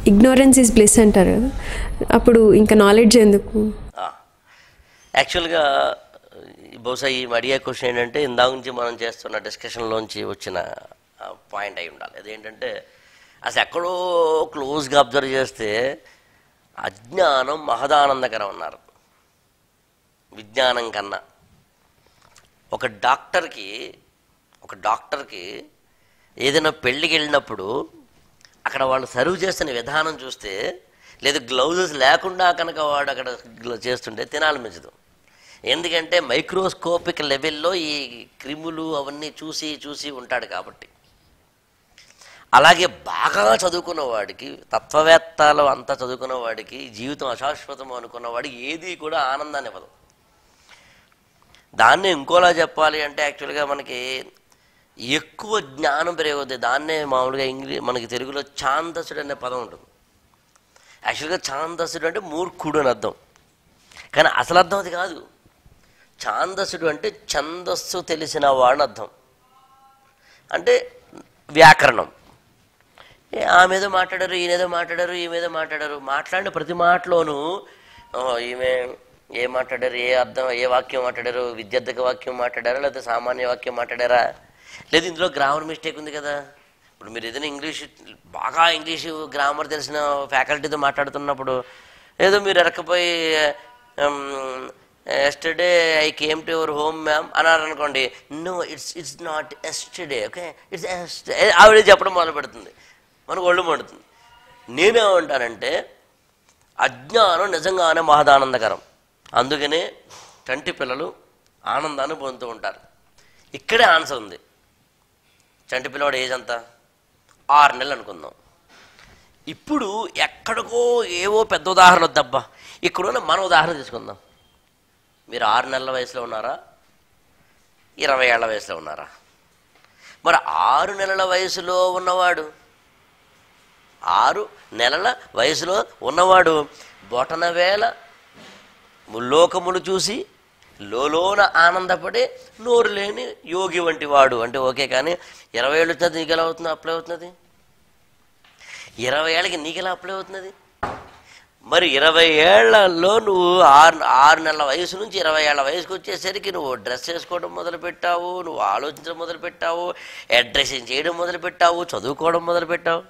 Ignorance is bliss అంటారు కదా అప్పుడు ఇంకా నాలెడ్జ్ ఎందుకు ఆ. యాక్చువల్గా బహుశా ఈ అడిగే క్వశ్చన్ ఏంటంటే ఇందాక నుంచి మనం చేస్తున్న డిస్కషన్లోంచి వచ్చిన పాయింట్ అయి ఉండాలి అదేంటంటే అసలు ఎక్కడో క్లోజ్గా అబ్జర్వ్ చేస్తే అజ్ఞానం మహదానందకరం అన్నారు విజ్ఞానం కన్నా ఒక డాక్టర్కి ఒక డాక్టర్కి ఏదైనా పెళ్ళికి వెళ్ళినప్పుడు అక్కడ వాళ్ళు సర్వ్ చేస్తున్న విధానం చూస్తే లేదు గ్లౌజెస్ లేకుండా కనుక వాడు అక్కడ గ్ల- చేస్తుంటే తినాలనిపించదు ఎందుకంటే మైక్రోస్కోపిక్ లెవెల్లో ఈ క్రిములు అవన్నీ చూసి చూసి ఉంటాడు కాబట్టి అలాగే బాగా చదువుకున్న వాడికి తత్వవేత్తలు అంతా చదువుకున్న వాడికి జీవితం అశాశ్వతం అనుకున్న వాడికి ఏది కూడా ఆనందాన్ని ఇవ్వదు దాన్ని ఇంకోలా చెప్పాలి అంటే యాక్చువల్గా మనకి ఎక్కువ జ్ఞానం పెరగదు దాన్నే మామూలుగా ఇంగ్లీష్ మనకి తెలుగులో ఛాందసుడు అనే పదం ఉంటుంది యాక్చువల్గా ఛాందసుడు అంటే మూర్ఖుడు అని అర్థం కానీ అసలు అర్థం అది కాదు ఛాందసుడు అంటే ఛందస్సు తెలిసిన వాడిని అర్థం అంటే వ్యాకరణం ఏ, ఆమెదో మాట్లాడారు ఈయనేదో మాట్లాడారు ఈమెదో మాట్లాడారు మాట్లాడిన ప్రతి మాటలోనూ ఓహో, ఈమె ఏ మాట్లాడారు ఏ అర్థం ఏ వాక్యం మాట్లాడారు విద్యార్థిక వాక్యం మాట్లాడారా లేకపోతే సామాన్య వాక్యం మాట్లాడారా లేదు ఇందులో గ్రామర్ మిస్టేక్ ఉంది కదా ఇప్పుడు మీరు ఏదైనా ఇంగ్లీష్ బాగా ఇంగ్లీషు గ్రామర్ తెలిసిన ఫ్యాకల్టీతో మాట్లాడుతున్నప్పుడు ఏదో మీరు ఎరకపోయి yesterday I came to your home ma'am అన్నారు అనుకోండి no it's it's not yesterday okay it's ఆవిడ చెప్పడం మొదలు పెడుతుంది మనకు ఒళ్ళు మండుతుంది నేనేమంటానంటే అజ్ఞానం నిజంగానే మహదానందకరం అందుకనే చంటి పిల్లలు ఆనందాన్ని పొందుతూ ఉంటారు ఇక్కడే ఆన్సర్ ఉంది చంటి పిల్లవాడు ఏజ్ అంతా ఆరు నెలలు అనుకుందాం ఇప్పుడు ఎక్కడికో ఏవో పెద్ద ఉదాహరణ వద్దబ్బా ఇక్కడున్న మన ఉదాహరణ తీసుకుందాం మీరు ఆరు నెలల వయసులో ఉన్నారా ఇరవై ఏళ్ల వయసులో ఉన్నారా మరి ఆరు నెలల వయసులో ఉన్నవాడు ఆరు నెలల వయసులో ఉన్నవాడు బొటన వేల ముల్లోకములు చూసి లోలోన ఆనందపడే నోరు లేని యోగి వంటి వాడు అంటే ఓకే కానీ ఇరవై ఏళ్ళు వచ్చినది నీకు ఎలా అవుతుంది అప్లై అవుతున్నది ఇరవై ఏళ్ళకి నీకు ఎలా అప్లై అవుతున్నది మరి ఇరవై ఏళ్లలో నువ్వు ఆరు ఆరు నెలల వయసు నుంచి ఇరవై ఏళ్ల వయసుకు వచ్చేసరికి నువ్వు డ్రెస్ వేసుకోవడం మొదలుపెట్టావు నువ్వు ఆలోచించడం మొదలుపెట్టావు అడ్రస్సింగ్ చేయడం మొదలుపెట్టావు చదువుకోవడం మొదలుపెట్టావు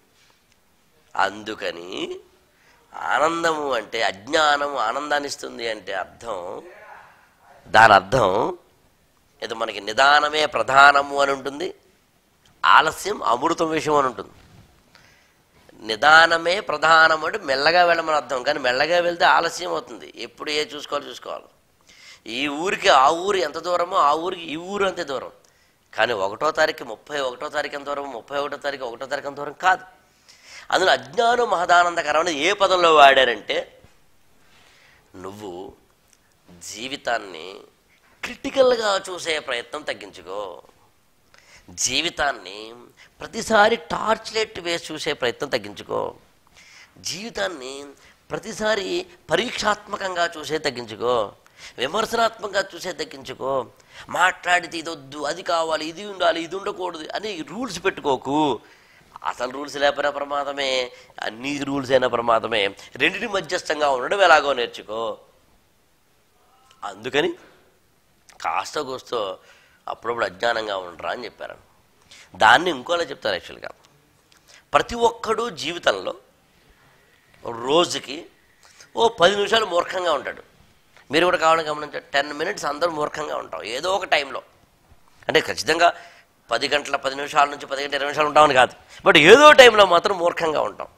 అందుకని ఆనందము అంటే అజ్ఞానము ఆనందాన్ని ఇస్తుంది అంటే అర్థం దాని అర్థం ఇది మనకి నిదానమే ప్రధానము అని ఉంటుంది ఆలస్యం అమృతం విషయం అని ఉంటుంది నిదానమే ప్రధానం అంటే మెల్లగా వెళ్ళమని అర్థం కానీ మెల్లగా వెళ్తే ఆలస్యం అవుతుంది ఎప్పుడు ఏ చూసుకోవాలి చూసుకోవాలి ఈ ఊరికి ఆ ఊరు ఎంత దూరమో ఆ ఊరికి ఈ ఊరు అంతే దూరం కానీ ఒకటో తారీఖు ముప్పై ఒకటో తారీఖు ఎంత దూరం ముప్పై ఒకటో తారీఖు ఒకటో తారీఖు ఎంత దూరం కాదు అందులో అజ్ఞానం మహదానందకరం అనేది ఏ పదంలో వాడారంటే నువ్వు జీవితాన్ని క్రిటికల్గా చూసే ప్రయత్నం తగ్గించుకో జీవితాన్ని ప్రతిసారి టార్చ్ లైట్ వేసి చూసే ప్రయత్నం తగ్గించుకో జీవితాన్ని ప్రతిసారి పరీక్షాత్మకంగా చూసే తగ్గించుకో విమర్శనాత్మకంగా చూసే తగ్గించుకో మాట్లాడితే ఇది వద్దు అది కావాలి ఇది ఉండాలి ఇది ఉండకూడదు అని రూల్స్ పెట్టుకోకు అసలు రూల్స్ లేకపోయినా ప్రమాదమే అన్ని రూల్స్ అయినా ప్రమాదమే రెండింటి మధ్యస్థంగా ఉండడం ఎలాగో నేర్చుకో అందుకని కాస్త కూస్తో అప్పుడప్పుడు అజ్ఞానంగా ఉండరా అని చెప్పారు దాన్ని ఇంకోలా చెప్తారు యాక్చువల్గా ప్రతి ఒక్కడు జీవితంలో రోజుకి ఓ పది నిమిషాలు మూర్ఖంగా ఉంటాడు మీరు కూడా కావాలని గమనించండి టెన్ మినిట్స్ అందరూ మూర్ఖంగా ఉంటాం ఏదో ఒక టైంలో అంటే ఖచ్చితంగా పది గంటల పది నిమిషాల నుంచి పది గంటల ఇరవై నిమిషాలు ఉంటామని కాదు బట్ ఏదో టైంలో మాత్రం మూర్ఖంగా ఉంటాం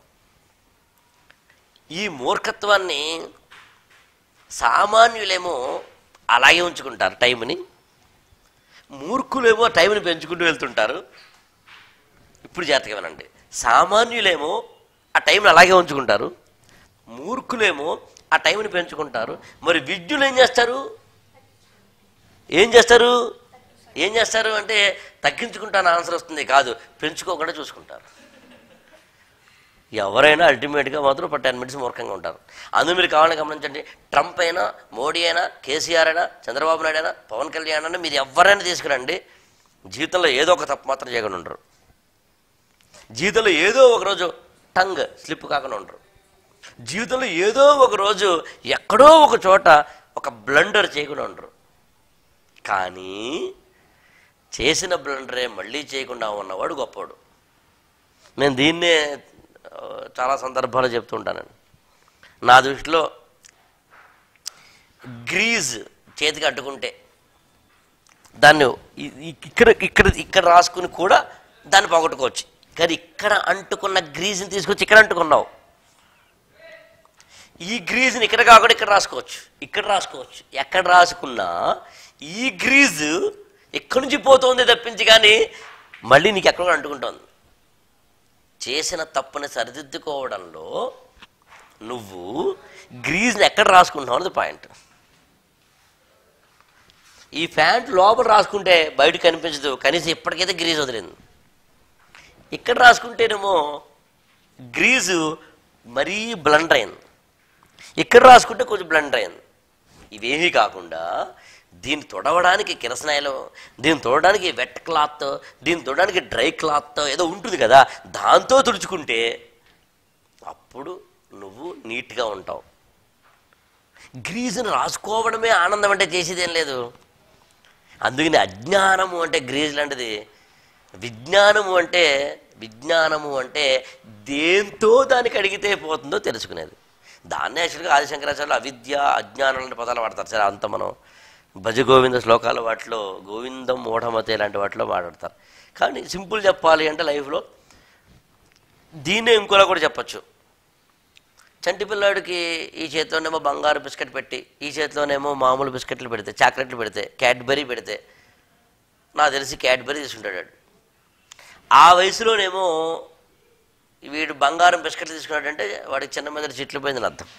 ఈ మూర్ఖత్వాన్ని సామాన్యులేమో అలాగే ఉంచుకుంటారు టైంని మూర్ఖులేమో టైంని పెంచుకుంటూ వెళ్తుంటారు ఇప్పుడు జాతకం వినండి సామాన్యులేమో ఆ టైంని అలాగే ఉంచుకుంటారు మూర్ఖులేమో ఆ టైంని పెంచుకుంటారు మరి విద్యులు ఏం చేస్తారు ఏం చేస్తారు ఏం చేస్తారు అంటే తగ్గించుకుంటాను ఆన్సర్ వస్తుంది కాదు పెంచుకోకుండా చూసుకుంటారు ఎవరైనా అల్టిమేట్గా మాత్రం ఒక టెన్ మినిట్స్ మూర్ఖంగా ఉంటారు అందులో మీరు కావాలని గమనించండి ట్రంప్ అయినా మోడీ అయినా కేసీఆర్ అయినా చంద్రబాబు నాయుడు అయినా పవన్ కళ్యాణ్ అయినా మీరు ఎవరైనా తీసుకురండి జీవితంలో ఏదో ఒక తప్పు మాత్రం చేయకుండా ఉంటారు జీవితంలో ఏదో ఒక రోజు టంగ్ స్లిప్ కాకుండా ఉండరు జీవితంలో ఏదో ఒక రోజు ఎక్కడో ఒక చోట ఒక బ్లండర్ చేయకుండా ఉండరు కానీ చేసిన బ్లండరే మళ్ళీ చేయకుండా ఉన్నవాడు గొప్పవాడు నేను దీన్నే ఆ, చాలా సందర్భాలు చెప్తుంటానండి నా దృష్టిలో గ్రీజ్ చేతికి అడ్డుకుంటే దాన్ని ఇ- ఇ- ఇక్కడ ఇక్కడ ఇక్కడ రాసుకుని కూడా దాన్ని పోగొట్టుకోవచ్చు కానీ ఇక్కడ అంటుకున్న గ్రీజ్ని తీసుకొచ్చి ఇక్కడ అంటుకున్నావు ఈ గ్రీజ్ని ఇక్కడ కాకుండా ఇక్కడ రాసుకోవచ్చు ఇక్కడ రాసుకోవచ్చు ఎక్కడ రాసుకున్నా ఈ గ్రీజ్ ఎక్కడి నుంచి పోతుంది తప్పించి కానీ మళ్ళీ నీకు ఎక్కడ అంటుకుంటోంది చేసిన తప్పుని సరిదిద్దుకోవడంలో నువ్వు గ్రీజ్ని ఎక్కడ రాసుకుంటున్నావు అనేది పాయింట్ ఈ ప్యాంట్ లోపల రాసుకుంటే బయట కనిపించదు కనీసం ఇప్పటికైతే గ్రీజ్ వదిలింది ఇక్కడ రాసుకుంటేనేమో గ్రీజు మరీ బ్లండర్ అయింది ఇక్కడ రాసుకుంటే కొంచెం బ్లండర్ అయింది ఇవేమీ కాకుండా దీన్ని తొడవడానికి కిరసనాయలు దీన్ని తొడడానికి వెట్ క్లాత్ దీన్ని తొడడానికి డ్రై క్లాత్ ఏదో ఉంటుంది కదా దాంతో తుడుచుకుంటే అప్పుడు నువ్వు నీట్గా ఉంటావు గ్రీజుని రాసుకోవడమే ఆనందం అంటే చేసేదేం లేదు అందుకని అజ్ఞానము అంటే గ్రీజ్ లాంటిది విజ్ఞానము అంటే విజ్ఞానము అంటే దేంతో దానికి అడిగితే పోతుందో తెలుసుకునేది దాన్నే యాక్చువల్గా ఆదిశంకరాచార్యులు అవిద్య అజ్ఞానం లాంటి పదాలు వాడతారు సరే అంత మనం భజ గోవింద శ్లోకాల వాటిలో గోవిందం మూఢమతే లాంటి వాటిలో మాట్లాడతారు కానీ సింపుల్ చెప్పాలి అంటే లైఫ్లో దీన్నే ఇంకోలా కూడా చెప్పచ్చు చంటి పిల్లాడికి ఈ చేతిలోనేమో బంగారు బిస్కెట్ పెట్టి ఈ చేతిలోనేమో మామూలు బిస్కెట్లు పెడితే చాక్లెట్లు పెడితే క్యాడ్బెరీ పెడితే నాకు తెలిసి క్యాడ్బెరీ తీసుకుంటాడు వాడు. ఆ వయసులోనేమో వీడు బంగారం బిస్కెట్లు తీసుకున్నాడంటే వాడికి చిన్న మీద చెట్లు పోయిందని అర్థం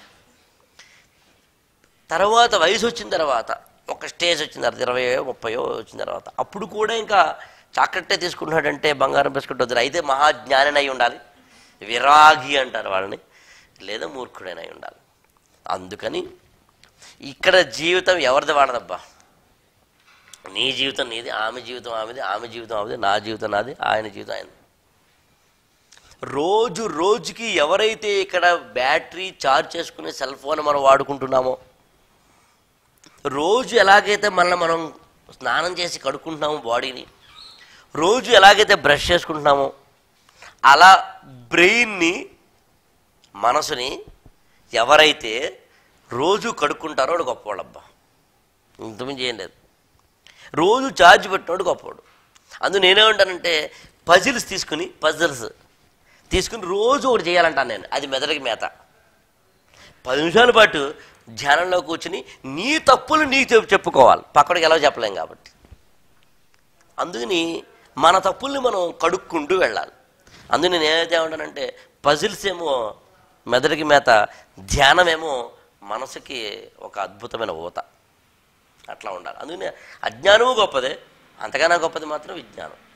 తర్వాత వయసు వచ్చిన తర్వాత ఒక స్టేజ్ వచ్చిన తర్వాత ఇరవయో ముప్పయో వచ్చిన తర్వాత అప్పుడు కూడా ఇంకా చాక్లెట్టే తీసుకుంటున్నాడంటే బంగారం బిస్కెట్ వద్దు అయితే మహాజ్ఞానినై ఉండాలి విరాగి అంటారు వాళ్ళని లేదా మూర్ఖుడైనై ఉండాలి అందుకని ఇక్కడ జీవితం ఎవరిది వాడదబ్బా నీ జీవితం నీది ఆమె జీవితం ఆమెది ఆమె జీవితం ఆమెది నా జీవితం నాది ఆయన జీవితం ఆయనది రోజు రోజుకి ఎవరైతే ఇక్కడ బ్యాటరీ ఛార్జ్ చేసుకునే సెల్ ఫోన్ మనం వాడుకుంటున్నామో రోజు ఎలాగైతే మనల్ని మనం స్నానం చేసి కడుక్కుంటున్నామో బాడీని రోజు ఎలాగైతే బ్రష్ చేసుకుంటున్నామో అలా బ్రెయిన్ని మనసుని ఎవరైతే రోజు కడుక్కుంటారో వాడు గొప్పవాళ్ళబ్బా ఇంతమించి ఏం లేదు రోజు ఛార్జ్ పెట్టినోడు గొప్పవాడు అందు నేనేమంటానంటే పజిల్స్ తీసుకుని పజిల్స్ తీసుకుని రోజు ఒకటి చేయాలంటాను నేను అది మెదడుకి మేత పది నిమిషాల పాటు ధ్యానంలో కూర్చుని నీ తప్పులు నీకు చెప్పు- చెప్పుకోవాలి పక్కడికి ఎలా చెప్పలేం కాబట్టి అందుకని మన తప్పుల్ని మనం కడుక్కుంటూ వెళ్ళాలి అందుకని నేను ఏదైతే ఏమంటానంటే పజిల్స్ ఏమో మెదడుకి మేత ధ్యానమేమో మనసుకి ఒక అద్భుతమైన ఊత అట్లా ఉండాలి అందుకని అజ్ఞానము గొప్పదే అంతకన్నా గొప్పది మాత్రం విజ్ఞానం